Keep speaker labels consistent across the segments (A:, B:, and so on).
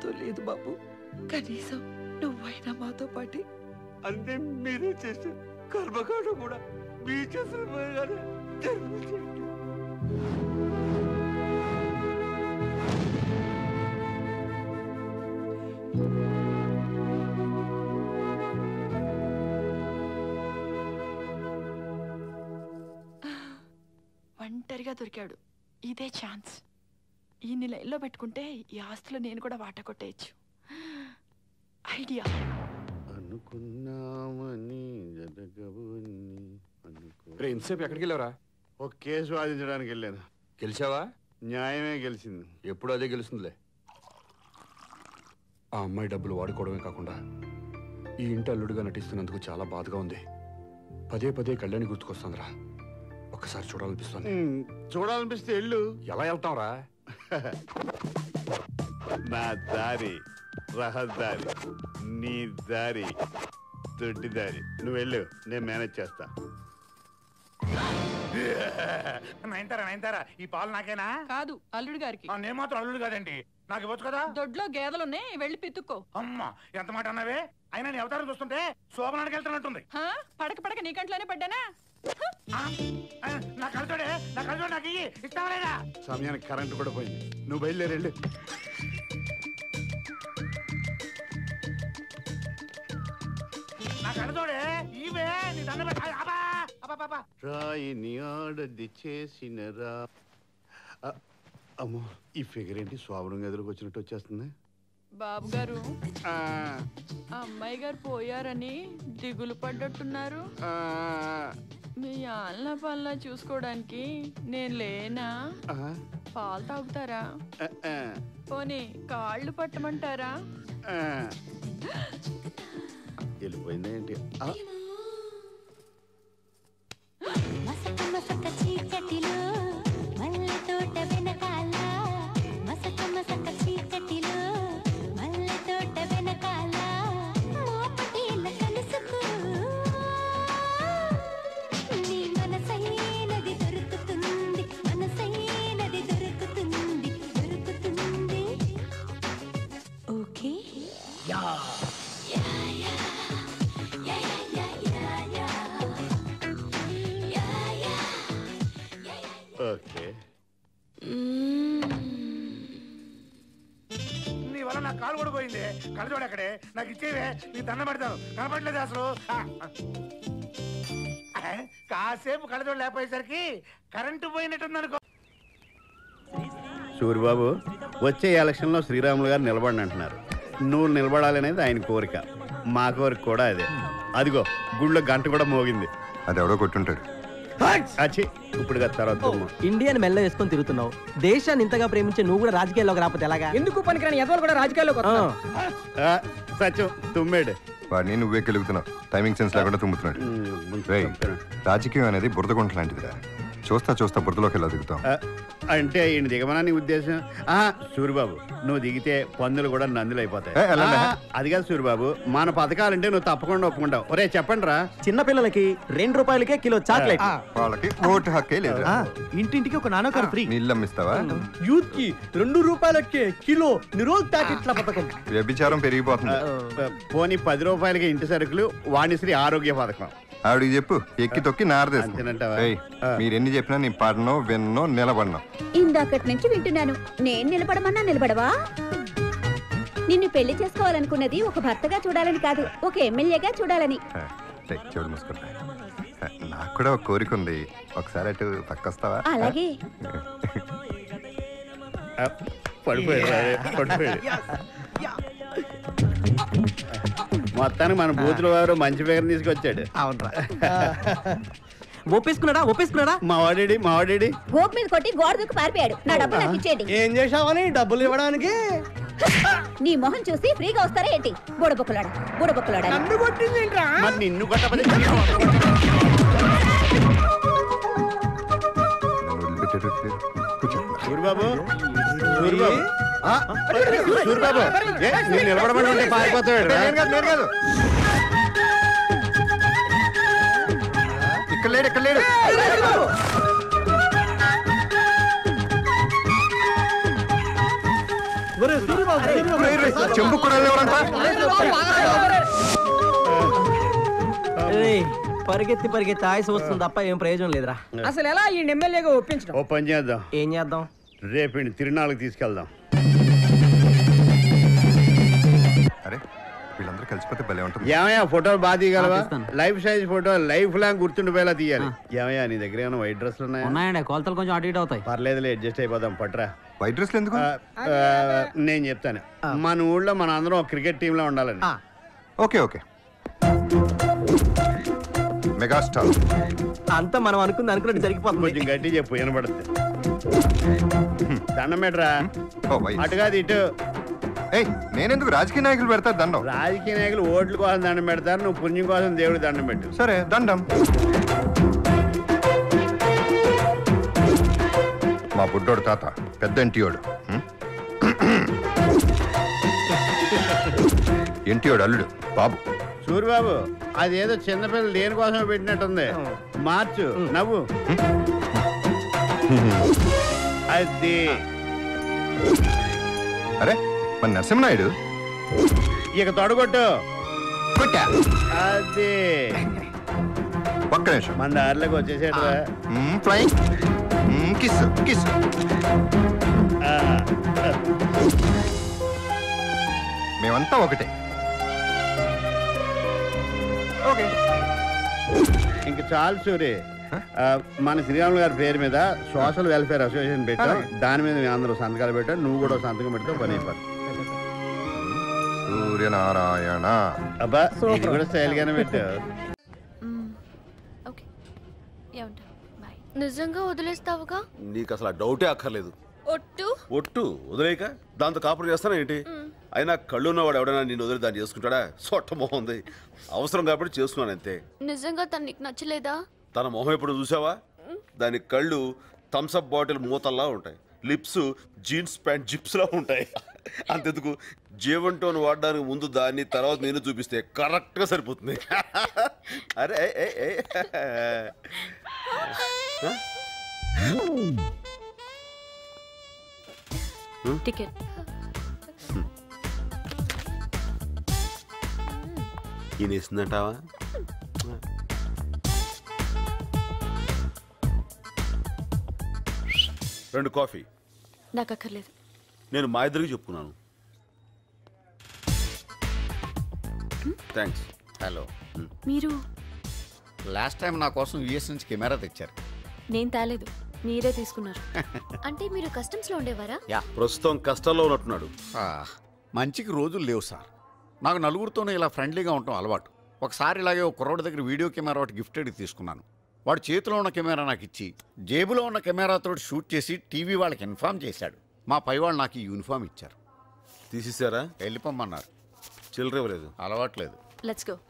A: మాతో లేదు బాబు కనీసం నువ్వైనా మాతో పాటే
B: అంటే మీరే చేసే కర్మకాండ కూడా మీ చేసిన పనిగానే జరిపించండి
C: ఒంటరిగా దొరికాడు ఇదే ఛాన్స్ ఈ లైన్లో పెట్టుకుంటే ఈ ఆస్తిలో నేను కూడా వాటా కొట్టేయచ్చు ఐడియా
B: అనుకున్నామని జరగవని అనుకో
D: రే ఇంతసేపు ఎక్కడికి వెళ్ళావురా
B: ఒక కేసు వాదించడానికి వెళ్ళాను
D: గెలిచావా
B: న్యాయమే గెలిచింది
D: ఎప్పుడు అదే గెలుస్తుందిలే ఆ అమ్మాయి డబ్బులు వాడుకోవడమే కాకుండా ఈ ఇంటి అల్లుడిగా నటిస్తున్నందుకు చాలా బాధగా ఉంది పదే పదే కళ్యాణి గుర్తుకొస్తుందిరా ఒక్కసారి చూడాలనిపిస్తుంది
B: ఉమ్, చూడాలనిపిస్తే వెళ్ళు
D: ఎలా వెళ్తాంరా
B: నా దారి రహదారి నీ దారి దొడ్డి దారి నువ్వు వెళ్ళు నేను మేనేజ్ చేస్తా
E: నైన్తారా నైన్తారా ఈ పాలు నాకేనా
C: కాదు అల్లుడు గారికి
E: ఆ, నేను మాత్రం అల్లుడు కాదండి నాకు ఇవ్వచ్చు కదా
C: దొడ్లో గేదెలున్నాయి వెళ్ళి పితుక్కో
E: అమ్మా ఎంత మాట అన్నావే అయినా నీ అవతారం చూస్తుంటే శోభనానికి వెళ్తున్నట్టుంది
C: హా? పడక పడక నీ కంట్లోనే పడ్డానా
E: ఆ, ఆ, నా కలుచోడే నా కలుచోడు నాకు ఇయ్యి ఇస్తావా లేదా
B: సమయానికి కరెంటు కూడా పోయింది నువ్వు బయలుదేరి వెళ్ళు
E: నా కలుచోడే ఇవే నీ దండ పెట్ట అబ్బా అబ్బా అబ్బా
B: రాయిని ఆడది చేసిన రా ఆ, అమ్మో ఈ ఫిగర్ ఏంటి స్వాభరంగా ఎదురుకు వచ్చినట్టు వచ్చేస్తుంది
C: బాబు గారు
B: ఆ,
C: అమ్మాయి గారు పోయారని దిగులు పడ్డట్టున్నారు
B: ఆ,
C: మీ ఆళ్ళ పనుల చూసుకోవడానికి నేను లేనా
B: ఆ,
C: పాలు తాగుతారా
B: ఆ, ఆ,
C: పోనీ కాళ్ళు పట్టమంటారా
B: ఆ. వెళ్ళిపోయిందా ఏంటి ఆ,
F: మసక మసక చీకటిలో మల్లె తోట వెనకాల మసక మసక చీకటిలో మల్లె తోట వెనకాల మోపటీల కలుసుకో నీ మనసైనది దొరుకుతుంది మనసైనది దొరుకుతుంది దొరుకుతుంది okay yeah yeah yeah yeah yeah yeah yeah yeah
B: okay
E: నీ వల్ల నా కాలు కూడా పోయింది కలుచోడు అక్కడే నాకు ఇచ్చేవే నీ దండ పెడతాను కనపడలేదు అసలు ఆ, ఆ. కాసేపు కళ్ళజోడు లేకపోయేసరికి కరెంటు పోయినట్టుంది అనుకో
B: సూరిబాబు వచ్చే ఎలక్షన్లో శ్రీరాములు గారు నిలబడి అంటున్నారు నువ్వు నిలబడాలనేది ఆయన కోరిక మా కోరిక కూడా అదే అదిగో గుళ్ళో గంట కూడా మోగింది
G: అది ఎవడో కొట్టుంటాడు
B: అచ్చి ఇప్పుడు కదా తర్వాత తుమ్ము.
H: ఇండియన్ మెల్ల వేసుకొని తిరుగుతున్నావు దేశాన్ని ఇంతగా ప్రేమించే నువ్వు కూడా రాజకీయాల్లోకి రాకపోతే ఎలాగా
I: ఎందుకు పనికిరాని ఎదవలు కూడా రాజకీయాల్లోకి
H: ఆ,
I: వస్తున్నారు.
B: ఆ, సత్యం తుమ్మాడు
G: వాడిని నువ్వే కెలుగుతున్నావు టైమింగ్ సెన్స్ లేకుండా తుమ్ముతున్నాడు రేయ్ రాజకీయం అనేది బురద గుంట లాంటిదిరా చూస్తా చూస్తా బురదలోకి ఎలా దిగుతాం
B: ఆ, అంటే ఈయన దిగమనా నీ ఉద్దేశం ఆ సూరిబాబు నువ్వు దిగితే పందులు కూడా నందులు అయిపోతాయి
G: ఏ, ఎలా?
B: ఆ, అది కాదు సూరిబాబు మన పథకాలంటే నువ్వు తప్పకుండా ఒప్పుకుంటావు ఒరే చెప్పండి రా
H: చిన్న పిల్లలకి రెండు రూపాయలకే కిలో చాక్లెట్
G: వాళ్ళకి ఓటు హక్కే లేదు
H: ఆ, ఇంటింటికి ఒక నానోకరు ఫ్రీ
G: నీళ్ళు అమ్మిస్తావా
H: యూత్ కి రెండు రూపాయలకే కిలో నిరోధ్ ప్యాకెట్ల పథకం
G: వ్యభిచారం పెరిగిపోతుంది
B: పోనీ పది రూపాయలకి ఇంటి సరుకులు వాణిశ్రీ ఆరోగ్య పథకం
G: ఆవిడికి చెప్పు ఎక్కి తొక్కి
B: అంతేనంటావా?
G: నారదేస్తుంది
B: ఆ.
G: మీరెన్ని చెప్పినా నేను పడనో విన్నో నిలబడను
F: ఇందాకటి నుంచి వింటున్నాను నేను నిలబడమన్నా నిలబడవా నిన్ను పెళ్లి చేసుకోవాలనుకున్నది ఒక భర్తగా చూడాలని కాదు ఒక ఎమ్మెల్యేగా చూడాలని
G: ఆ, రేయ్, చెవులు మూసుకుంటా ఆ, నాకు కూడా ఒక కోరిక ఉంది ఒకసారి అటు పక్కొస్తావా
F: అలాగే
B: ఆ, పడిపోయాడు రా, పడిపోయాడు మొత్తానికి మన బూతుల వారు మంచి ఫిగర్ తీసుకొచ్చాడు
H: అవునరా ఒప్పేసుకున్నాడా ఒప్పేసుకున్నాడా
B: మా వాడేడి మా వాడేడి
F: గోపు మీద కొట్టి గోడ దూకి పారిపోయాడు నా డబ్బు నాకు ఇచ్చేయండి
H: ఏం చేసావని డబ్బులు ఇవ్వడానికి
F: నీ మొహం చూసి ఫ్రీగా వస్తారా ఏంటి బుడబొక్కలాడా బుడబొక్కలాడా
H: నన్ను కొట్టింది ఏంట్రా
B: మరి నిన్ను కొట్టబడి
G: నన్ను వదిలిపెట్టేటట్లేదు కూర్చో
B: సూరిబాబు సూరిబాబు ఆ, సూరిబాబు ఏ, నేను నిలబడమని ఉంటే పారిపోతాడు రా.
G: నేను కాదు, నేను కాదు. ఇక్కడ లేడు ఇక్కడ లేడు రేయ్, రేయ్, చెంబు కూడా ఎవరంట
H: ఏయ్, పరిగెత్తి పరిగెత్తి ఆయుస్ వస్తుంది తప్ప ఏం ప్రయోజనం లేదురా
I: అసలు ఎలా ఈ ఎమ్మెల్యేగా ఒప్పించడం
B: ఓ పని చేద్దాం
H: ఏం చేద్దాం
B: రేపు ఈయన తిరునాళ్ళకి తీసుకెళ్దాం
G: అరే వీళ్ళందరూ కలిసిపోతే భలే ఉంటుంది
B: ఏమయ్యా ఫోటోలు బాగా తీయగలవా
H: ఆ, తీస్తాను.
B: Life size photo life long గుర్తుండిపోయేలా తీయాలి ఏమయ్యా నీ దగ్గర ఏమైనా వైట్ డ్రెస్లు ఉన్నాయా
H: ఉన్నాయండి కొలతలు కొంచెం అటు ఇటు అవుతాయి
B: పర్లేదులే అడ్జస్ట్ అయిపోదాం పట్రా
G: వైట్ డ్రెస్లు ఎందుకు
B: ఆ, ఆ, నేను చెప్తాను మన ఊళ్ళో మన అందరం ఒక క్రికెట్ టీంలో ఉండాలని
H: ఆ.
G: ఓకే ఓకే మెగాస్టార్
H: అంతా మనం అనుకుంది అనుకున్నట్టు జరిగిపోతుంది
B: కొంచెం గట్టి చెప్పు వినపడుతుంది దండం పెట్టరా
G: ఓ వై
B: అటు కాదు ఇటు
G: ఏయ్ నేనెందుకు రాజకీయ నాయకులు పెడతారు దండం
B: రాజకీయ నాయకులు ఓట్ల కోసం దండం పెడతారు నువ్వు పుణ్యం కోసం దేవుడి దండం పెట్టు
G: సరే దండం మా బుడ్డోడు తాత పెద్ద ఇంటియోడు హ్మ్? ఇంటియోడు అల్లుడు బాబు
B: సూరిబాబు అదేదో చిన్నపిల్లలు దేనికోసం పెట్టినట్టుంది మార్చు నవ్వు అది
G: అరే మన నరసింహనాయుడు
B: ఇక తొడగొట్టు
G: కొట్టా.
B: అది
G: ఒక్క నిమిషం
B: మన దారిలోకి వచ్చేసేట్రా
G: మ్మ్, ఫ్లయింగ్ మ్మ్, కిస్ కిస్
B: ఆ,
G: మేమంతా ఒకటే ఓకే
B: ఇంక చాలు సూరి ఆ, మన శ్రీరాములు గారి పేరు మీద సోషల్ వెల్ఫేర్ అసోసియేషన్ పెట్టాం దాని మీద మేము అందరూ సంతకాలు పెట్టాం నువ్వు కూడా ఒక సంతకం పెడతావు పని అయిపోతుంది
G: సూర్యనారాయణ
B: అబ్బా ఇది కూడా స్టైల్ గానే పెట్టావు
J: ఓకే ఏమంటా బాయ్ నిజంగా వదిలేస్తావుగా
K: నీకు అసలు ఆ డౌటే అక్కర్లేదు
J: ఒట్టు
K: ఒట్టు వదిలేక దాంతో కాపురం చేస్తానా ఏంటి అయినా కళ్ళు ఉన్నవాడు ఎవడైనా నేను వదిలి దాన్ని చేసుకుంటాడా సొట్ట మొహం ఉంది అవసరం కాబట్టి చేసుకున్నాను అంతే
J: నిజంగా తను నీకు నచ్చలేదా
K: తన మొహం ఎప్పుడు చూసావా దాని కళ్ళు థమ్స్అప్ బాటిల్ మూతల్లా ఉంటాయి లిప్స్ జీన్స్ ప్యాంట్ జిప్స్ లా ఉంటాయి అంతెందుకు జీవన్ టోన్ వాడడానికి ముందు దాన్ని తర్వాత నేను చూపిస్తే కరెక్ట్ గా సరిపోతుంది అరే ఏ, ఏ, ఏ.
J: టికెట్
K: ఈయన వేసిందంటావా రెండు కాఫీ
J: నాకు అక్కర్లేదు
K: నేను మా ఇద్దరికి చెప్పుకున్నాను థ్యాంక్స్
L: హలో
J: మీరు
L: లాస్ట్ టైం నా కోసం యుఎస్ నుంచి కెమెరా తెచ్చారు
J: నేను తేలేదు మీరే తీసుకున్నారు అంటే మీరు కస్టమ్స్ లో ఉండేవారా
L: యా
K: ప్రస్తుతం కష్టాల్లో ఉన్నట్టున్నాడు
L: ఆ, మంచికి రోజులు లేవు సార్ నాకు నలుగురితోనే ఇలా ఫ్రెండ్లీగా ఉండటం అలవాటు ఒకసారి ఇలాగే ఒక కుర్రోడి దగ్గర వీడియో కెమెరా ఒకటి గిఫ్టెడ్ తీసుకున్నాను వాడు చేతిలో ఉన్న కెమెరా నాకు ఇచ్చి జేబులో ఉన్న కెమెరాతో షూట్ చేసి టీవీ వాళ్ళకి ఇన్ఫామ్ చేశాడు మా పై వాళ్ళు నాకు ఈ యూనిఫామ్ ఇచ్చారు
K: తీసేసారా
L: వెళ్ళిపోమన్నారు
K: చిల్లర ఇవ్వలేదు
L: అలవాట్లేదు
J: లెట్స్ గో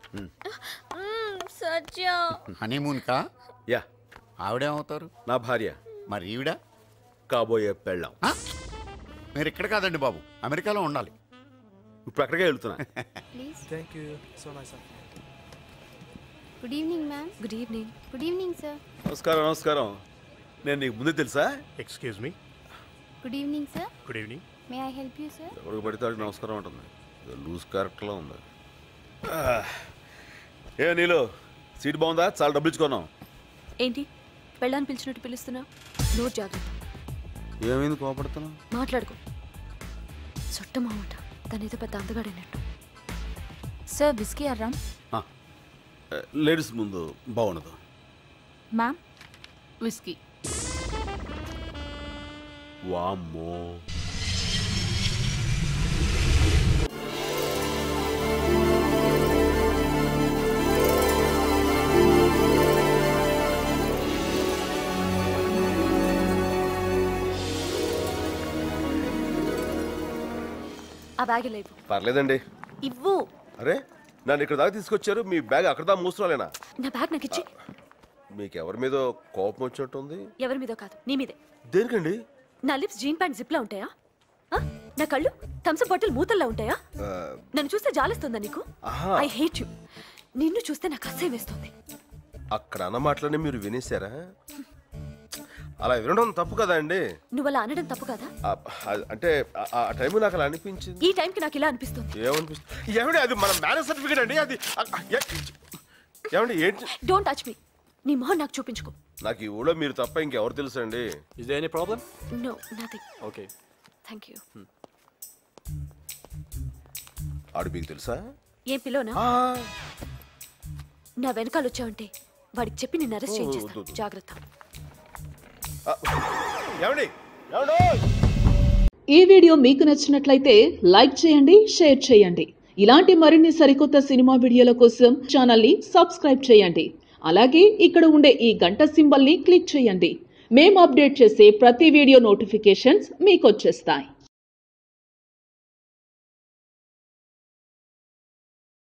J: సత్య
L: హనీమూన్కా
K: యా
L: ఆవిడేమవుతారు
K: నా భార్య
L: మరి ఈవిడ
K: కాబోయే పెళ్ళాం
L: మీరు ఇక్కడ కాదండి బాబు అమెరికాలో ఉండాలి
K: ఇప్పుడు అక్కడికే వెళ్తున్నా
M: thank you so nice
J: good evening ma'am good evening good evening sir
K: నమస్కారం నమస్కారం నేను నీకు ముందే తెలుసా
M: excuse me
J: good evening sir
M: good evening
J: may I help you sir
K: ఎవరికి పడితే వాడికి నమస్కారం ఉంటుంది ఏదో లూజ్ క్యారెక్టర్లో ఉంది ఆ, ఏ నీలో సీట్ బాగుందా చాలా డబ్బులు ఇచ్చుకున్నాం
J: ఏంటి పెళ్ళాన్ని పిలిచినట్టు పిలుస్తున్నా నోట్ జాగ్రత్త
K: ఏమైంది కోపడుతున్నావు
J: మాట్లాడుకో చుట్ట మామట తనేదో పెద్ద అందగాడైనట్టు సార్ బిస్కీ అర్రామ్
K: లేడీస్ ముందు బాగుండదు
J: మ్యామ్ విస్కీ
K: వామ్మో
J: ఆ బ్యాగ్ లేవు
K: పర్లేదండి
J: ఇవ్వు
K: అరే నన్ను ఇక్కడ దాకా తీసుకొచ్చారు మీ బ్యాగ్ అక్కడ దాకా మూసుకోలేనా
J: నా బ్యాగ్ నాకు ఇచ్చి
K: మీకు ఎవరి మీద కోపం వచ్చినట్టుంది
J: ఎవరి మీదో కాదు నీ మీదే
K: దేనికండి
J: నా లిప్స్ జీన్ ప్యాంట్ జిప్లా ఉంటాయా ఆ? నా కళ్ళు థమ్స్అప్ బాటిల్ మూతల్లో ఉంటాయా
K: ఆ,
J: నన్ను చూస్తే జాలిస్తుందా నీకు
K: ఆహా.
J: ఐ హేట్ యు నిన్ను చూస్తే నాకు అసహ్యం వేస్తుంది
K: అక్కడ అన్న మాటలనే మీరు వినేశారా అలా వినడం తప్పు కదా అండి
J: నువ్వు అలా అనడం తప్పు కదా
K: ఆ, ఆ- అంటే ఆ- ఆ టైం నాకు అలా అనిపించింది
J: ఈ టైంకి నాకు ఇలా అనిపిస్తుంది
K: ఏమనిపిస్తుంది ఏమండి అది మన మ్యారేజ్ సర్టిఫికేట్ అండి అది ఆ, ఆ, ఏ- ఏమండి ఏంటి
J: డోంట్ టచ్ మీ నీ మొహం నాకు చూపించుకో
K: నాకు ఈ ఊళ్ళో మీరు తప్ప ఇంకెవరు తెలుసు అండి
M: Is there any problem?
J: No nothing
M: Okay.
J: Thank you
K: ఆడు మీకు తెలుసా
J: ఏం పిలోనా నా వెనకాల వచ్చావంటే వాడికి చెప్పి నిన్ను అరెస్ట్
K: ఓ,
J: చేయించేస్తాను
K: వద్దు, వద్దు.
J: జాగ్రత్త
K: ఏమండి ఏమండో
N: ఈ వీడియో మీకు నచ్చినట్లయితే లైక్ చేయండి షేర్ చేయండి ఇలాంటి మరిన్ని సరికొత్త సినిమా వీడియోల కోసం ఛానల్ని సబ్స్క్రైబ్ చేయండి అలాగే ఇక్కడ ఉండే ఈ గంట సింబల్ని క్లిక్ చేయండి మేము అప్డేట్ చేసే ప్రతి వీడియో నోటిఫికేషన్స్ మీకు వచ్చేస్తాయి